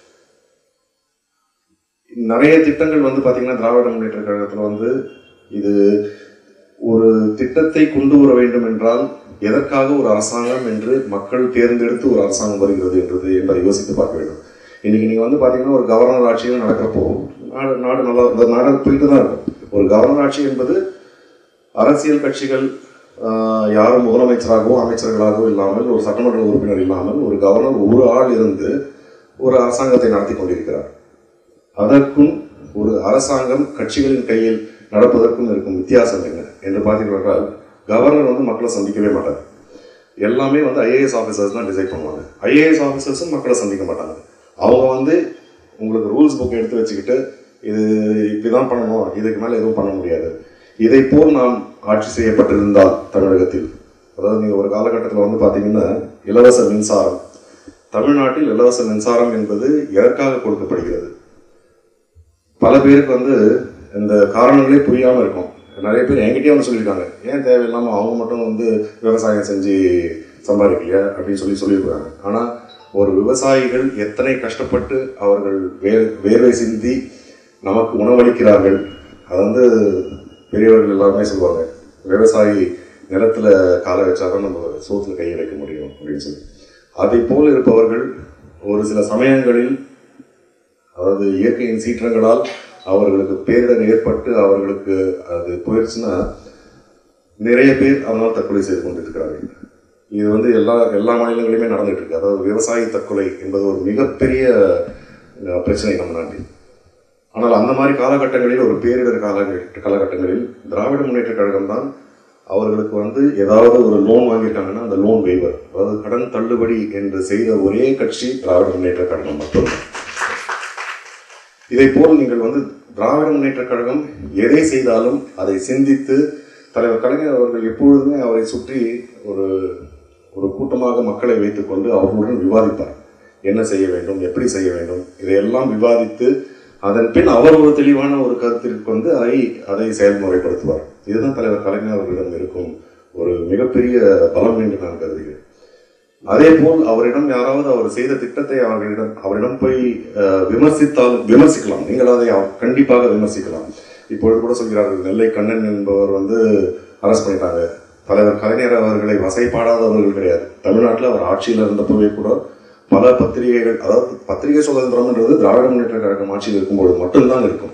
A: நிறைய திட்டங்கள் வந்து பாத்தீங்கன்னா திராவிட முன்னேற்ற கழகத்துல வந்து இது ஒரு திட்டத்தை கொண்டு வர வேண்டும் என்றால் எதற்காக ஒரு அரசாங்கம் என்று மக்கள் தேர்ந்தெடுத்து ஒரு அரசாங்கம் வருகிறது என்றது என்பதை யோசித்து பார்க்க வேண்டும் இன்னைக்கு நீங்க வந்து பாத்தீங்கன்னா ஒரு கவர்னர் ஆட்சியில் நடக்கிறப்போ நாடு நாடு நல்லா இந்த நாடு போயிட்டு தான் இருக்கும் ஒரு கவர்னர் ஆட்சி என்பது அரசியல் கட்சிகள் ஆஹ், யாரும் முதலமைச்சராகவோ அமைச்சர்களாகவோ இல்லாமல் ஒரு சட்டமன்ற உறுப்பினர் இல்லாமல் ஒரு கவர்னர் ஒரு ஆள் இருந்து ஒரு அரசாங்கத்தை நடத்தி கொண்டிருக்கிறார் அதற்கும் ஒரு அரசாங்கம் கட்சிகளின் கையில் நடப்பதற்கும் இருக்கும் வித்தியாசம் என்ன என்று பார்த்தீர்கள் என்றால் கவர்னர் வந்து மக்களை சந்திக்கவே மாட்டார் எல்லாமே வந்து ஐஏஎஸ் ஆஃபீஸர்ஸ் தான் டிசைட் பண்ணுவாங்க ஐஏஎஸ் ஆஃபீஸர்ஸும் மக்களை சந்திக்க மாட்டாங்க அவங்க வந்து உங்களுக்கு ரூல்ஸ் புக் எடுத்து வச்சுக்கிட்டு இது இப்படிதான் பண்ணணும் இதுக்கு மேலே எதுவும் பண்ண முடியாது இதை போல் நாம் ஆட்சி செய்யப்பட்டிருந்தால் தமிழகத்தில் அதாவது நீங்கள் ஒரு காலகட்டத்தில் வந்து பார்த்தீங்கன்னா இலவச மின்சாரம் தமிழ்நாட்டில் இலவச மின்சாரம் என்பது எதற்காக கொடுக்கப்படுகிறது பல பேருக்கு வந்து இந்த காரணங்களே புரியாமல் இருக்கும் நிறைய பேர் என்கிட்டயே வந்து சொல்லியிருக்காங்க ஏன் தேவையில்லாமல் அவங்க மட்டும் வந்து விவசாயம் செஞ்சு சம்பாதிக்கலையா அப்படின்னு சொல்லி சொல்லியிருக்காங்க ஆனால் ஒரு விவசாயிகள் எத்தனை கஷ்டப்பட்டு அவர்கள் வே வேர்வை சிந்தி நமக்கு உணவளிக்கிறார்கள் அது வந்து பெரியவர்கள் எல்லாருமே சொல்லுவாங்க விவசாயி நிலத்துல காலை வச்சாதான் நம்ம சோத்துல கை வைக்க முடியும் அப்படின்னு சொல்லி அதை போல் இருப்பவர்கள் ஒரு சில சமயங்களில் அதாவது இயற்கையின் சீற்றங்களால் அவர்களுக்கு பேரிடர் ஏற்பட்டு அவர்களுக்கு அது போயிடுச்சுன்னா நிறைய பேர் அதனால் தற்கொலை செய்து கொண்டிருக்கிறார்கள் இது வந்து எல்லா எல்லா மாநிலங்களிலுமே நடந்துட்டு இருக்கு அதாவது விவசாய தற்கொலை என்பது ஒரு மிகப்பெரிய அஹ், பிரச்சனை நம்ம நாட்டில் ஆனால் அந்த மாதிரி காலகட்டங்களில் ஒரு பேரிடர் கால காலகட்டங்களில் திராவிட முன்னேற்ற கழகம் தான் அவர்களுக்கு வந்து ஏதாவது ஒரு லோன் வாங்கியிருக்காங்கன்னா அந்த லோன் வேவர் அதாவது கடன் தள்ளுபடி என்று செய்த ஒரே கட்சி திராவிட முன்னேற்ற கழகம் மட்டும்தான் இதை போல் நீங்கள் வந்து திராவிட முன்னேற்ற கழகம் எதை செய்தாலும் அதை சிந்தித்து தலைவர் கலைஞர் அவர்கள் எப்பொழுதுமே அவரை சுற்றி ஒரு ஒரு கூட்டமாக மக்களை வைத்துக்கொண்டு அவர்களுடன் விவாதிப்பார் என்ன செய்ய வேண்டும் எப்படி செய்ய வேண்டும் இதையெல்லாம் விவாதித்து அதன் பின் அவர் ஒரு தெளிவான ஒரு கருத்திற்கு வந்து அதை அதை செயல்முறைப்படுத்துவார் இதுதான் தலைவர் கலைஞர் அவர்களிடம் இருக்கும் ஒரு மிகப்பெரிய பலம் என்று நான் கருதுகிறேன் அதே போல் அவரிடம் யாராவது அவர் செய்த திட்டத்தை அவர்களிடம் அவரிடம் போய் அஹ், விமர்சித்தால் விமர்சிக்கலாம் நீங்கள் அதை அவ- கண்டிப்பாக விமர்சிக்கலாம் இப்பொழுது கூட சொல்கிறார்கள் நெல்லை கண்ணன் என்பவர் வந்து அரெஸ்ட் பண்ணிட்டாங்க தலைவர் கலைஞர் அவர்களை வசைப்பாடாதவர்கள் கிடையாது தமிழ்நாட்டில் அவர் ஆட்சியில் இருந்தப்பவே கூட பல பத்திரிகைகள் அதாவது பத்திரிகை சுதந்திரம்ன்றது திராவிட முன்னேற்ற கழகம் ஆட்சியில் இருக்கும்போது மட்டும்தான் இருக்கும்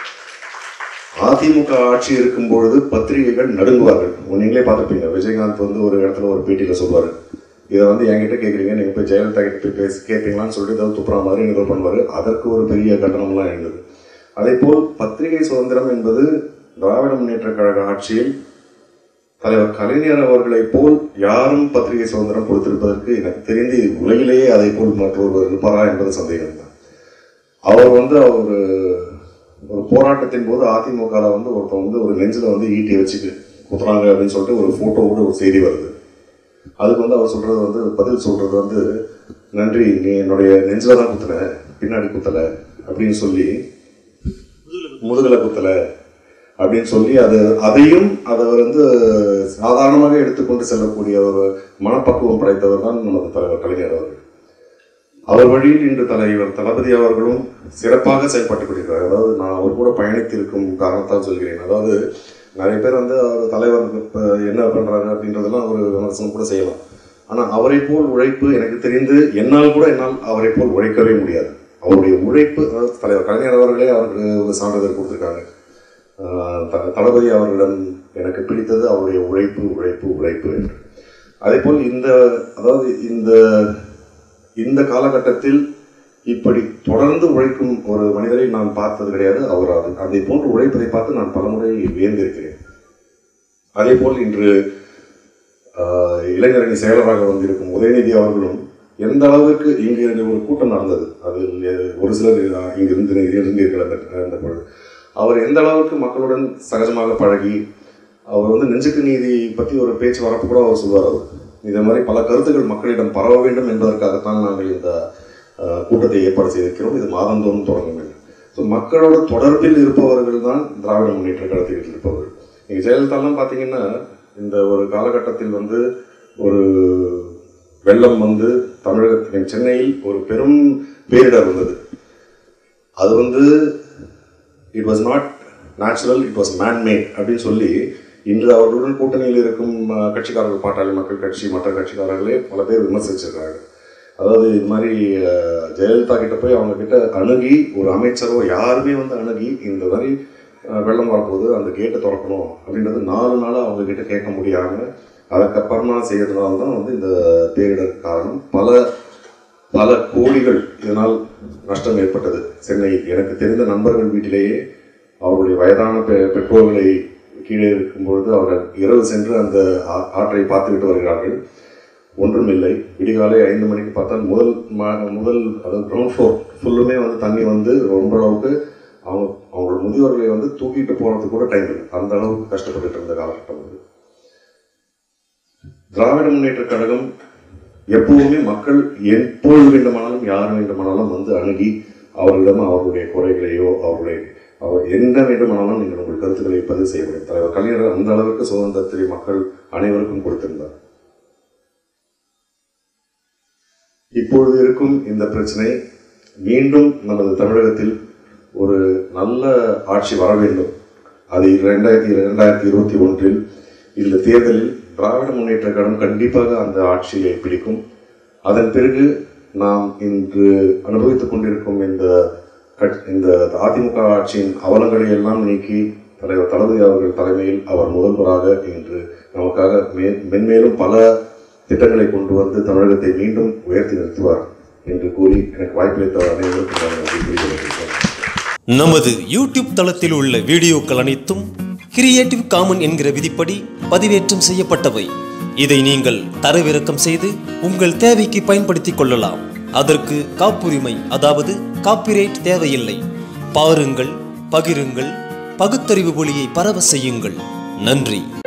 A: அதிமுக ஆட்சி இருக்கும் பொழுது பத்திரிகைகள் நடுங்குவார்கள் நீங்களே பார்த்துருப்பீங்க விஜயகாந்த் வந்து ஒரு இடத்துல ஒரு பேட்டியில் சொல்வார் இதை வந்து என்கிட்ட கேட்குறீங்க நீங்கள் போய் ஜெயலலிதா கிட்ட போய் பேசி கேட்பீங்களான்னு சொல்லிட்டு ஏதாவது துப்புரா மாதிரி ஏதோ பண்ணுவார் அதற்கு ஒரு பெரிய கண்டனம்லாம் எழுந்தது அதே போல் பத்திரிகை சுதந்திரம் என்பது திராவிட முன்னேற்ற கழக ஆட்சியில் தலைவர் கலைஞர் அவர்களைப் போல் யாரும் பத்திரிகை சுதந்திரம் கொடுத்திருப்பதற்கு எனக்கு தெரிந்து உலகிலேயே அதை போல் மற்றொருவர் இருப்பாரா என்பது சந்தேகம் தான் அவர் வந்து அவர் ஒரு போராட்டத்தின் போது அதிமுகல வந்து ஒருத்தன் வந்து ஒரு நெஞ்சில் வந்து ஈட்டி வச்சுட்டு குத்துறாங்க அப்படின்னு சொல்லிட்டு ஒரு போட்டோவோட ஒரு செய்தி வருது அதுக்கு வந்து அவர் சொல்றது வந்து பதில் சொல்றது வந்து நன்றி நீ என்னுடைய நெஞ்சில தான் குத்துன பின்னாடி குத்தல அப்படின்னு சொல்லி முதுகுல குத்தல அப்படின்னு சொல்லி அது அதையும் அதை வந்து சாதாரணமாக எடுத்துக்கொண்டு செல்லக்கூடிய ஒரு மனப்பக்குவம் படைத்தவர் தான் நமது தலைவர் கலைஞர் அவர்கள் அவர் வழியில் இன்று தலைவர் தளபதி அவர்களும் சிறப்பாக செயல்பட்டுக் கொண்டிருக்கிறார் அதாவது நான் அவர் கூட பயணித்திருக்கும் காரணத்தால் சொல்கிறேன் அதாவது நிறைய பேர் வந்து அவர் தலைவர் இப்ப என்ன பண்றாரு அப்படின்றதெல்லாம் ஒரு விமர்சனம் கூட செய்யலாம் ஆனால் அவரை போல் உழைப்பு எனக்கு தெரிந்து என்னால் கூட என்னால் அவரை போல் உழைக்கவே முடியாது அவருடைய உழைப்பு அதாவது தலைவர் கலைஞர் அவர்களே அவருக்கு ஒரு சான்றிதழ் கொடுத்துருக்காங்க ஆஹ் த- தளபதி அவர்களிடம் எனக்கு பிடித்தது அவருடைய உழைப்பு உழைப்பு உழைப்பு என்று அதே போல் இந்த அதாவது இந்த இந்த காலகட்டத்தில் இப்படி தொடர்ந்து உழைக்கும் ஒரு மனிதரை நான் பார்த்தது கிடையாது அவர் அது அதை போன்று உழைப்பதை பார்த்து நான் பலமுறை வியந்திருக்கிறேன் அதே போல் இன்று ஆஹ், இளைஞரணி செயலராக வந்திருக்கும் உதயநிதி அவர்களும் எந்த அளவுக்கு இங்கு ஒரு கூட்டம் நடந்தது அதில் எ- ஒரு சிலர் இங்கு இருந்து இருந்தீர்கள் அந்த அந்த பொழுது அவர் எந்த அளவுக்கு மக்களுடன் சகஜமாக பழகி அவர் வந்து நெஞ்சுக்கு நீதி பற்றி ஒரு பேச்சு வரப்போ கூட அவர் சொல்வார் அவர் இதே மாதிரி பல கருத்துக்கள் மக்களிடம் பரவ வேண்டும் என்பதற்காகத்தான் நாங்கள் இந்த அஹ், கூட்டத்தை ஏற்பாடு செய்திருக்கிறோம் இது மாதந்தோறும் தொடங்கும் என்று ஸோ மக்களோட தொடர்பில் இருப்பவர்கள் தான் திராவிட முன்னேற்ற கழகத்தில் இருப்பவர்கள் நீங்கள் ஜெயலலிதாலாம் பார்த்தீங்கன்னா இந்த ஒரு காலகட்டத்தில் வந்து ஒரு வெள்ளம் வந்து தமிழகத்தின் சென்னையில் ஒரு பெரும் பேரிடர் வந்தது அது வந்து it was not natural it was manmade அப்படின்னு சொல்லி இன்று அவர்களுடன் கூட்டணியில் இருக்கும் அஹ், கட்சிக்காரர்கள் பாட்டாளி மக்கள் கட்சி மற்ற கட்சிக்காரர்களே பல பேர் விமர்சிச்சிருக்காங்க அதாவது இது மாதிரி அஹ், ஜெயலலிதா கிட்ட போய் அவங்க கிட்ட அணுகி ஒரு அமைச்சரோ யாருமே வந்து அணுகி இந்த மாதிரி அஹ், வெள்ளம் வரப்போகுது அந்த கேட்டை திறக்கணும் அப்படின்றது நாலு நாளாக அவங்க கிட்ட கேட்க முடியாமல் அதுக்கப்புறமா செய்யறதுனால தான் வந்து இந்த பேரிடர் காரணம் பல பல கோடிகள் இதனால் நஷ்டம் ஏற்பட்டது சென்னையில் எனக்கு தெரிந்த நண்பர்கள் வீட்டிலேயே அவருடைய வயதான பெ பெற்றோர்களை கீழே இருக்கும்பொழுது அவர்கள் இரவு சென்று அந்த ஆ- ஆற்றை பார்த்துவிட்டு வருகிறார்கள் ஒன்றுமில்லை விடிகாலை ஐந்து மணிக்கு பார்த்தால் முதல் ம- முதல் அதாவது கிரவுண்ட் ஃப்ளோர் ஃபுல்லுமே வந்து தண்ணி வந்து ரொம்ப அளவுக்கு அவங்க அவங்களோட முதியோர்களை வந்து தூக்கிட்டு போகிறதுக்கு கூட டைம் இல்லை அந்த அளவுக்கு கஷ்டப்பட்டுட்டு இருந்த காலகட்டம் அது திராவிட முன்னேற்ற கழகம் எப்பவுமே மக்கள் எப்பொழுது வேண்டுமானாலும் யார் வேண்டுமானாலும் வந்து அணுகி அவர்களிடம் அவர்களுடைய குறைகளையோ அவர்களுடைய அவர் என்ன வேண்டுமானாலும் நீங்கள் உங்கள் கருத்துக்களை பதிவு செய்ய முடியும் தலைவர் கலைஞர் அந்த அளவுக்கு சுதந்திரத்தை மக்கள் அனைவருக்கும் கொடுத்திருந்தார் இப்பொழுது இருக்கும் இந்த பிரச்சனை மீண்டும் நமது தமிழகத்தில் ஒரு நல்ல ஆட்சி வர வேண்டும் அது இரண்டாயிரத்தி இரண்டாயிரத்தி இருபத்தி ஒன்றில் இந்த தேர்தலில் திராவிட முன்னேற்ற கழகம் கண்டிப்பாக அந்த ஆட்சியை பிடிக்கும் அதன் பிறகு நாம் இன்று அனுபவித்துக் கொண்டிருக்கும் இந்த கட்- இந்த அதிமுக ஆட்சியின் அவலங்களை எல்லாம் நீக்கி தலைவர் தளபதி அவர்கள் தலைமையில் அவர் முதல்வராக இன்று நமக்காக மே மென்மேலும் பல திட்டங்களை கொண்டு வந்து தமிழகத்தை மீண்டும் உயர்த்தி நிறுத்துவார் என்று கூறி எனக்கு வாய்ப்பளித்த அனைவருக்கும் நான் நன்றி கூறிக்கொள்கிறேன்
B: நமது யூடியூப் தளத்தில் உள்ள வீடியோக்கள் அனைத்தும் கிரியேட்டிவ் காமன் என்கிற விதிப்படி பதிவேற்றம் செய்யப்பட்டவை இதை நீங்கள் தரவிறக்கம் செய்து உங்கள் தேவைக்கு பயன்படுத்திக் கொள்ளலாம் அதற்கு காப்புரிமை அதாவது காப்பிரைட் தேவையில்லை பாருங்கள் பகிருங்கள் பகுத்தறிவு ஒளியை பரவ செய்யுங்கள் நன்றி